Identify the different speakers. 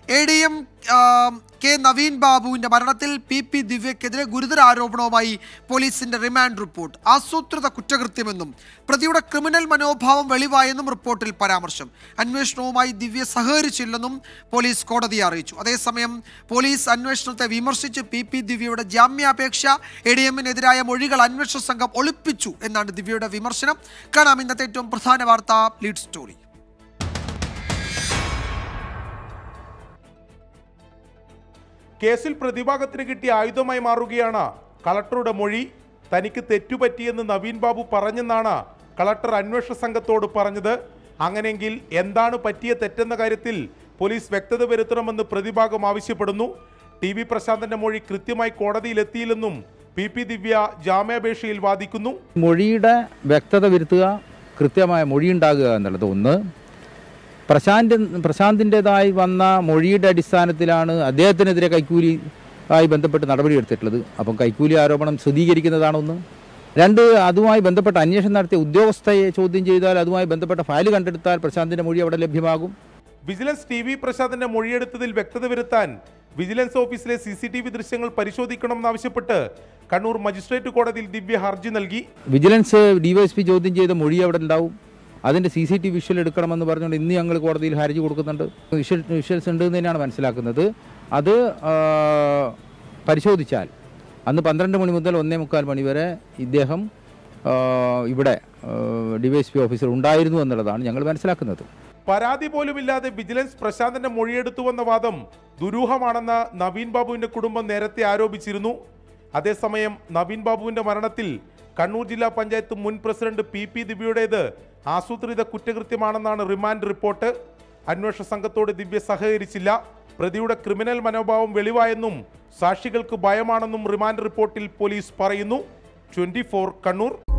Speaker 1: A D M K Naveen ബാബുവിന്റെ മരണത്തിൽ P P ദിവ്യക്കെതിരെ ഗുരുതര ആരോപണവുമായി പോലീസിന്റെ റിമാൻഡ് റിപ്പോർട്ട് ആസൂത്രിത കുറ്റകൃത്യമെന്നും പ്രതിയുടെ ക്രിമിനൽ മനോഭാവം വെളിവായെന്നും റിപ്പോർട്ടിൽ പരാമർശം അന്വേഷണവുമായി ദിവ്യ സഹകരിച്ചില്ലെന്നും പോലീസ് കോടതിയെ അറിയിച്ചു അതേസമയം പോലീസ് അന്വേഷണത്തെ വിമർശിച്ച് പി പി ദിവ്യയുടെ ജാമ്യാപേക്ഷ എ ഡി എമ്മിനെതിരായ മൊഴികൾ അന്വേഷണ സംഘം ഒളിപ്പിച്ചു എന്നാണ് ദിവ്യയുടെ വിമർശനം കാണാം ഇന്നത്തെ ഏറ്റവും പ്രധാന വാർത്ത ലീഡ് സ്റ്റോറി
Speaker 2: കേസിൽ പ്രതിഭാഗത്തിന് കിട്ടിയ ആയുധമായി മാറുകയാണ് കളക്ടറുടെ മൊഴി തനിക്ക് തെറ്റുപറ്റിയെന്ന് നവീൻ ബാബു പറഞ്ഞെന്നാണ് കളക്ടർ അന്വേഷണ സംഘത്തോട് പറഞ്ഞത് അങ്ങനെയെങ്കിൽ എന്താണ് പറ്റിയ തെറ്റെന്ന കാര്യത്തിൽ പോലീസ് വ്യക്തത വരുത്തണമെന്ന് പ്രതിഭാഗം ആവശ്യപ്പെടുന്നു ടി വി പ്രശാന്തന്റെ മൊഴി കൃത്യമായി കോടതിയിലെത്തിയില്ലെന്നും പി പി ദിവ്യ ജാമ്യാപേക്ഷയിൽ വാദിക്കുന്നു
Speaker 3: മൊഴിയുടെ വ്യക്തത വരുത്തുക കൃത്യമായ മൊഴി ഉണ്ടാകുക എന്നുള്ളത് ഒന്ന് പ്രശാന്ത് പ്രശാന്തിൻ്റെതായി വന്ന മൊഴിയുടെ അടിസ്ഥാനത്തിലാണ് അദ്ദേഹത്തിനെതിരെ കൈക്കൂലി ആയി ബന്ധപ്പെട്ട് നടപടിയെടുത്തിട്ടുള്ളത് അപ്പം കൈക്കൂലി ആരോപണം സ്ഥിരീകരിക്കുന്നതാണ് ഒന്ന് രണ്ട് അതുമായി ബന്ധപ്പെട്ട അന്വേഷണം നടത്തിയ ഉദ്യോഗസ്ഥയെ ചോദ്യം ചെയ്താൽ അതുമായി ബന്ധപ്പെട്ട ഫയൽ കണ്ടെടുത്താൽ പ്രശാന്തിൻ്റെ മൊഴി അവിടെ ലഭ്യമാകും
Speaker 2: വിജിലൻസ് ടി വി പ്രശാന്തിന്റെ മൊഴിയെടുത്തതിൽ വ്യക്തത വരുത്താൻ വിജിലൻസ് ഓഫീസിലെ സി സി ടി വി ദൃശ്യങ്ങൾ പരിശോധിക്കണമെന്നാവശ്യപ്പെട്ട് കണ്ണൂർ മജിസ്ട്രേറ്റ് കോടതിയിൽ ദിവ്യ ഹർജി നൽകി
Speaker 3: വിജിലൻസ് ഡിവൈഎസ്പി ചോദ്യം ചെയ്ത മൊഴി അവിടെ ഉണ്ടാവും അതിൻ്റെ സി സി ടി വിഷ്വൽ എടുക്കണമെന്ന് പറഞ്ഞുകൊണ്ട് ഇന്ന് ഞങ്ങൾ കോടതിയിൽ ഹർജി കൊടുക്കുന്നുണ്ട് വിഷ്വൽ വിഷ്വൽസ് ഉണ്ട് എന്ന് തന്നെയാണ് മനസ്സിലാക്കുന്നത് അത് ആ, പരിശോധിച്ചാൽ അന്ന് പന്ത്രണ്ട് മണി മുതൽ ഒന്നേ മുക്കാൽ മണി വരെ ഇദ്ദേഹം ആ, ഇവിടെ ഡിവൈഎസ്പി ഓഫീസർ ഉണ്ടായിരുന്നു എന്നുള്ളതാണ് ഞങ്ങൾ മനസ്സിലാക്കുന്നത്
Speaker 2: പരാതി പോലുമില്ലാതെ വിജിലൻസ് പ്രശാന്തന്റെ മൊഴിയെടുത്തുവെന്ന വാദം ദുരൂഹമാണെന്ന് നവീൻ ബാബുവിന്റെ കുടുംബം നേരത്തെ ആരോപിച്ചിരുന്നു അതേസമയം നവീൻ ബാബുവിന്റെ മരണത്തിൽ കണ്ണൂർ ജില്ലാ പഞ്ചായത്ത് മുൻ പ്രസിഡന്റ് പി പി ദിവ്യയുടേത് ആസൂത്രിത കുറ്റകൃത്യമാണെന്നാണ് റിമാൻഡ് റിപ്പോർട്ട് അന്വേഷണ സംഘത്തോട് ദിവ്യ സഹകരിച്ചില്ല പ്രതിയുടെ ക്രിമിനൽ മനോഭാവം വെളിവായെന്നും സാക്ഷികൾക്ക് ഭയമാണെന്നും റിമാൻഡ് റിപ്പോർട്ടിൽ പോലീസ് പറയുന്നു ട്വന്റി കണ്ണൂർ